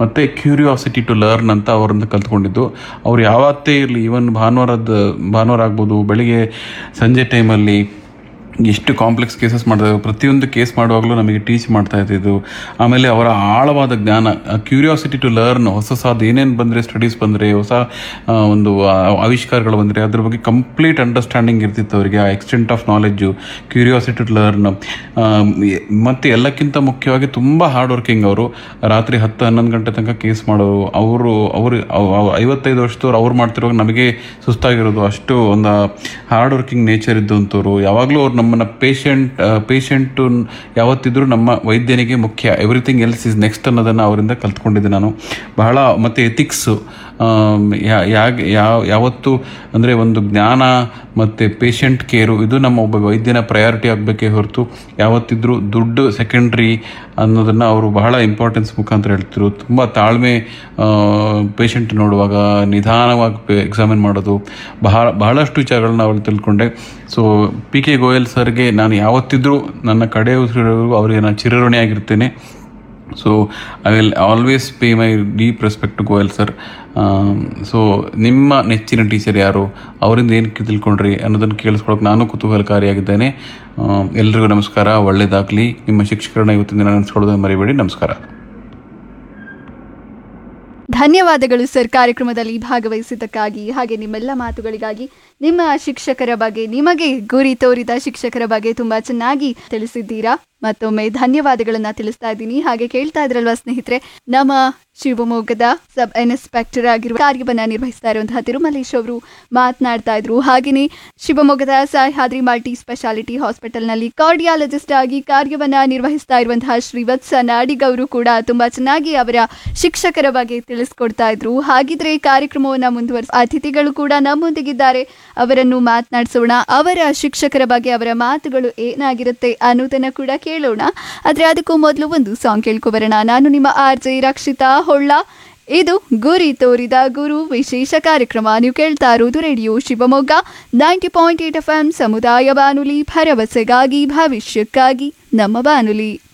ಮತ್ತು curiosity to learn ಅಂತ ಅವರಿಂದ ಕಲ್ತ್ಕೊಂಡಿದ್ದು ಅವ್ರು ಯಾವತ್ತೇ ಇರಲಿ ಈವನ್ ಭಾನುವಾರದ ಭಾನುವಾರ ಆಗ್ಬೋದು ಬೆಳಿಗ್ಗೆ ಸಂಜೆ ಟೈಮಲ್ಲಿ ಎಷ್ಟು ಕಾಂಪ್ಲೆಕ್ಸ್ ಕೇಸಸ್ ಮಾಡ್ತಾರೆ ಪ್ರತಿಯೊಂದು ಕೇಸ್ ಮಾಡುವಾಗಲೂ ನಮಗೆ ಟೀಚ್ ಮಾಡ್ತಾ ಇದ್ದಿದ್ದು ಆಮೇಲೆ ಅವರ ಆಳವಾದ ಜ್ಞಾನ ಕ್ಯೂರಿಯಾಸಿಟಿ ಟು ಲರ್ನ್ ಹೊಸ ಹೊಸದು ಏನೇನು ಬಂದರೆ ಸ್ಟಡೀಸ್ ಬಂದರೆ ಹೊಸ ಆ, ಒಂದು ಆ, ಆವಿಷ್ಕಾರಗಳು ಬಂದರೆ ಅದ್ರ ಬಗ್ಗೆ ಕಂಪ್ಲೀಟ್ ಅಂಡರ್ಸ್ಟ್ಯಾಂಡಿಂಗ್ ಇರ್ತಿತ್ತು ಅವರಿಗೆ ಆ extent of knowledge curiosity to learn ಮತ್ತು ಎಲ್ಲಕ್ಕಿಂತ ಮುಖ್ಯವಾಗಿ ತುಂಬ ಹಾರ್ಡ್ ವರ್ಕಿಂಗ್ ಅವರು ರಾತ್ರಿ ಹತ್ತು ಹನ್ನೊಂದು ಗಂಟೆ ತನಕ ಕೇಸ್ ಮಾಡೋರು ಅವರು ಅವರು ಅವ್- ಅವ್- ಐವತ್ತೈದು ವರ್ಷದವ್ರು ಅವ್ರು ಮಾಡ್ತಿರುವಾಗ ನಮಗೆ ಸುಸ್ತಾಗಿರೋದು ಅಷ್ಟು ಒಂದು ಹಾರ್ಡ್ ವರ್ಕಿಂಗ್ ನೇಚರ್ ಇದ್ದಂಥವ್ರು ಯಾವಾಗಲೂ ಅವ್ರು ನಮ್ಮನ್ನು ಪೇಷಂಟ್ ಪೇಷಂಟು ಯಾವತ್ತಿದ್ರೂ ನಮ್ಮ ವೈದ್ಯನಿಗೆ ಮುಖ್ಯ ಎವ್ರಿಥಿಂಗ್ ಎಲ್ಸ್ ಇಸ್ ನೆಕ್ಸ್ಟ್ ಅನ್ನೋದನ್ನು ಅವರಿಂದ ಕಲ್ತ್ಕೊಂಡಿದ್ದೆ ನಾನು ಬಹಳ ಮತ್ತು ಎಥಿಕ್ಸು ಯಾಕೆ ಯಾವ ಯಾವತ್ತು ಅಂದರೆ ಒಂದು ಜ್ಞಾನ ಮತ್ತು ಪೇಷಂಟ್ ಕೇರು ಇದು ನಮ್ಮ ಒಬ್ಬ ವೈದ್ಯನ ಪ್ರಯಾರಿಟಿ ಆಗಬೇಕೇ ಹೊರತು ಯಾವತ್ತಿದ್ರೂ ದುಡ್ಡು ಸೆಕೆಂಡ್ರಿ ಅನ್ನೋದನ್ನು ಅವರು ಬಹಳ ಇಂಪಾರ್ಟೆನ್ಸ್ ಮುಖಾಂತರ ಹೇಳ್ತಿದ್ರು ತುಂಬ ತಾಳ್ಮೆ ಪೇಷಂಟ್ ನೋಡುವಾಗ ನಿಧಾನವಾಗಿ ಎಕ್ಸಾಮಿನ್ ಮಾಡೋದು ಬಹಳ ಬಹಳಷ್ಟು ವಿಚಾರಗಳನ್ನ ಅವ್ರು ತಿಳ್ಕೊಂಡೆ ಸೊ ಪಿ ಕೆ ಗೋಯಲ್ ಸರ್ಗೆ ನಾನು ಯಾವತ್ತಿದ್ರೂ ನನ್ನ ಕಡೆ ಉಸಿರೋವರೆಗೂ ಅವರಿಗೆ ನಾನು ಚಿರಋಣಿಯಾಗಿರ್ತೇನೆ so I will always pay my deep respect to Goyal sir so ನಿಮ್ಮ ನೆಚ್ಚಿನ ಟೀಚರ್ ಯಾರು ಅವರಿಂದ ಏನು ತಿಳ್ಕೊಂಡ್ರಿ ಅನ್ನೋದನ್ನು ಕೇಳಿಸ್ಕೊಳಕ್ಕೆ ನಾನು ಕುತೂಹಲಕಾರಿಯಾಗಿದ್ದೇನೆ ಆ, ಎಲ್ರಿಗೂ ನಮಸ್ಕಾರ ಒಳ್ಳೆಯದಾಗಲಿ ನಿಮ್ಮ ಶಿಕ್ಷಕರನ್ನ ಇವತ್ತಿನ ದಿನ ನೆನೆಸ್ಕೊಳ್ಳೋದನ್ನು ಮರಿಬೇಡಿ ನಮಸ್ಕಾರ ಧನ್ಯವಾದಗಳು ಸರ್ ಕಾರ್ಯಕ್ರಮದಲ್ಲಿ ಭಾಗವಹಿಸಿದ್ದಕ್ಕಾಗಿ ಹಾಗೆ ನಿಮ್ಮೆಲ್ಲ ಮಾತುಗಳಿಗಾಗಿ ನಿಮ್ಮ ಶಿಕ್ಷಕರ ಬಗ್ಗೆ ನಿಮಗೆ ಗುರಿ ತೋರಿದ ಶಿಕ್ಷಕರ ಬಗ್ಗೆ ತುಂಬಾ ಚೆನ್ನಾಗಿ ತಿಳಿಸಿದ್ದೀರಾ ಮತ್ತೊಮ್ಮೆ ಧನ್ಯವಾದಗಳನ್ನ ತಿಳಿಸ್ತಾ ಇದ್ದೀನಿ ಹಾಗೆ ಕೇಳ್ತಾ ಇದ್ರಲ್ವಾ ಸ್ನೇಹಿತರೆ ನಮ್ಮ ಶಿವಮೊಗ್ಗದ ಸಬ್ ಇನ್ಸ್ಪೆಕ್ಟರ್ ಆಗಿರುವ ಕಾರ್ಯವನ್ನ ನಿರ್ವಹಿಸ್ತಾ ಇರುವಂತಹ ತಿರುಮಲೇಶ್ ಅವರು ಮಾತನಾಡ್ತಾ ಇದ್ರು ಹಾಗೆಯೇ ಶಿವಮೊಗ್ಗದ ಸಹ್ಯಾದ್ರಿ ಮಲ್ಟಿ ಸ್ಪೆಷಾಲಿಟಿ ಹಾಸ್ಪಿಟಲ್ನಲ್ಲಿ ಕಾರ್ಡಿಯಾಲಜಿಸ್ಟ್ ಆಗಿ ಕಾರ್ಯವನ್ನ ನಿರ್ವಹಿಸ್ತಾ ಇರುವಂತಹ ಶ್ರೀವತ್ಸ ನಾಡಿಗ್ ಅವರು ಕೂಡ ತುಂಬಾ ಚೆನ್ನಾಗಿ ಅವರ ಶಿಕ್ಷಕರ ಬಗ್ಗೆ ತಿಳಿಸ್ಕೊಡ್ತಾ ಇದ್ರು ಹಾಗಿದ್ರೆ ಕಾರ್ಯಕ್ರಮವನ್ನ ಮುಂದುವರಿಸ ಅತಿಥಿಗಳು ಕೂಡ ನಮ್ಮೊಂದಿಗಿದ್ದಾರೆ ಅವರನ್ನು ಮಾತನಾಡಿಸೋಣ ಅವರ ಶಿಕ್ಷಕರ ಬಗ್ಗೆ ಅವರ ಮಾತುಗಳು ಏನಾಗಿರುತ್ತೆ ಅನ್ನೋದನ್ನ ಕೂಡ ಕೇಳೋಣ ಆದ್ರೆ ಅದಕ್ಕೂ ಮೊದಲು ಒಂದು ಸಾಂಗ್ ಕೇಳ್ಕೊಬರೋಣ ನಾನು ನಿಮ್ಮ ಆರ್ ಜೆ ರಕ್ಷಿತಾ ಹೊಳ್ಳ ಇದು ಗುರಿ ತೋರಿದ ಗುರು ವಿಶೇಷ ಕಾರ್ಯಕ್ರಮ ನೀವು ಕೇಳ್ತಾ ಇರೋದು radio Shivamogga ninety point eight F M ಸಮುದಾಯ ಬಾನುಲಿ ಭರವಸೆಗಾಗಿ ಭವಿಷ್ಯಕ್ಕಾಗಿ ನಮ್ಮ ಬಾನುಲಿ